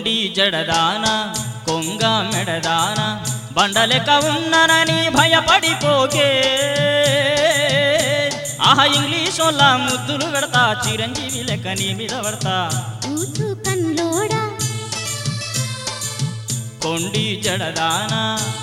కొండి జడదాన కొంగ మెడదాన బండలెక్క ఉన్ననని భయపడిపోకే ఆహ ఇంగ్లీషోళ్ళ ముద్దులు పెడతా చిరంజీవి లెక్క నీ మీద పడతా ఊసు కన్లోడా కొండి జడదానా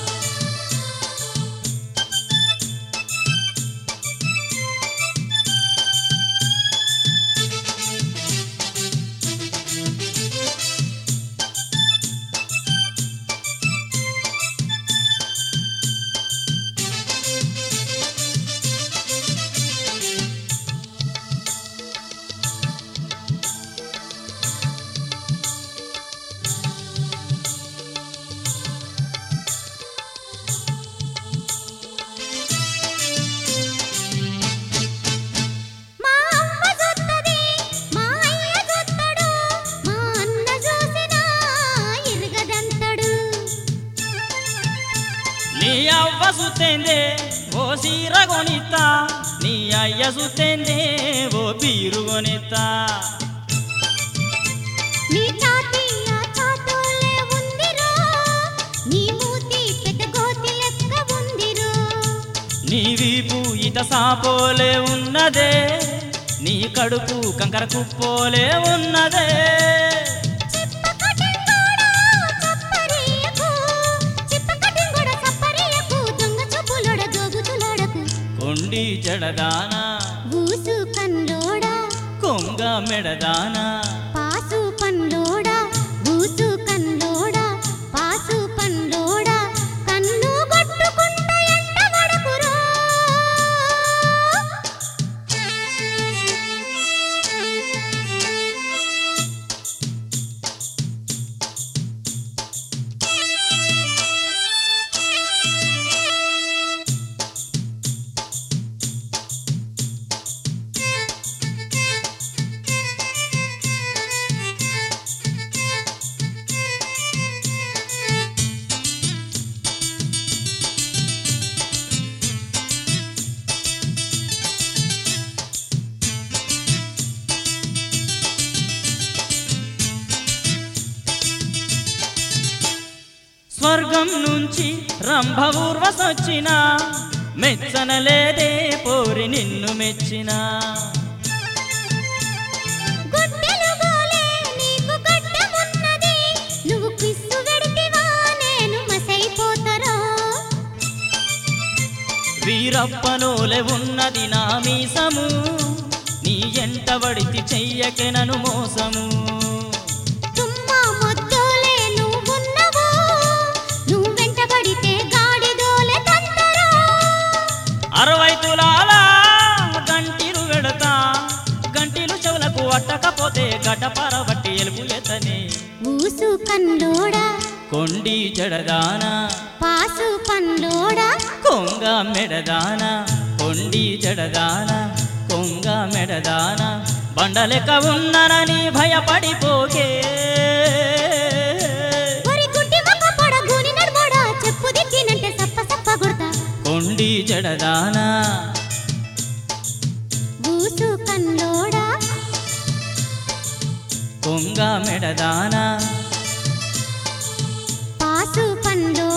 మా అమ్మ చూస్తది మా అయ్య చూస్తాడు మా అన్న చూసినా ఇరగదంతడు నీ అవ్వ సుత్తేందే ఓ సీర కొనిత్తా నీ అయ్య సుత్తేందే ఓ బీరు కొనిత్తా నీ తాతి ఆ తాతోలే ఉందిరో నీ మూతి పెద్ద గోతి లెక్క ఉందిరో నీ వీపు ఇత సాపోలే ఉన్నదే నీ కడుపు కంకర కుప్పోలే ఉన్నదే చిప్పకటింగోడా చప్పరియకు చిప్పకటింగోడా చప్పరియకు దొంగ చూపులోడ దోగుచులాడకు కొండి జడదానా ఊసు కన్లోడా కొంగ మెడదానా పాసు పన్లోడా ఊసు కన్లోడా పాసు పన్లోడా కన్ను కొట్టుకుంట ఎంట వడకురో స్వర్గం నుంచి రంభ ఊర్వసొచ్చిన మెచ్చనలేదే పోరి నిన్ను మెచ్చినా గుడ్డెలు గోలే నీకు గడ్డమున్నది నువ్వు కిస్సు వెడితివా నేను మసైపోతరో వీరప్పనోలే ఉన్నది నా మీసము నీ ఎంట వడితి చెయ్యకెనను మోసము తుమ్మా మొద్దోలే నువ్వున్నవో నువ్వు వెంటబడితే గాడిదోలే తంతరో అరవై తులాల గంటిలు వెడతా గంటిలు చెవులకు అట్టకపోతే గడ్డపార బట్టి ఎలుపు ఎత్తనే ఊసు కన్లోడా కొండి జడదానా పాసు పన్లోడా కొంగ మెడదాన కొండి జడదాన కొంగ మెడదాన బండలెక్క ఉన్ననని భయపడిపోకే ఒరి గుడ్డి మొక్క పొడ గూని నడుమోడా చెప్పు దిక్కినంటే సప్ప సప్ప కొడతా కొండి జడదాన ఊసు కన్లోడా కొంగ మెడదాన పాసు పన్లోడా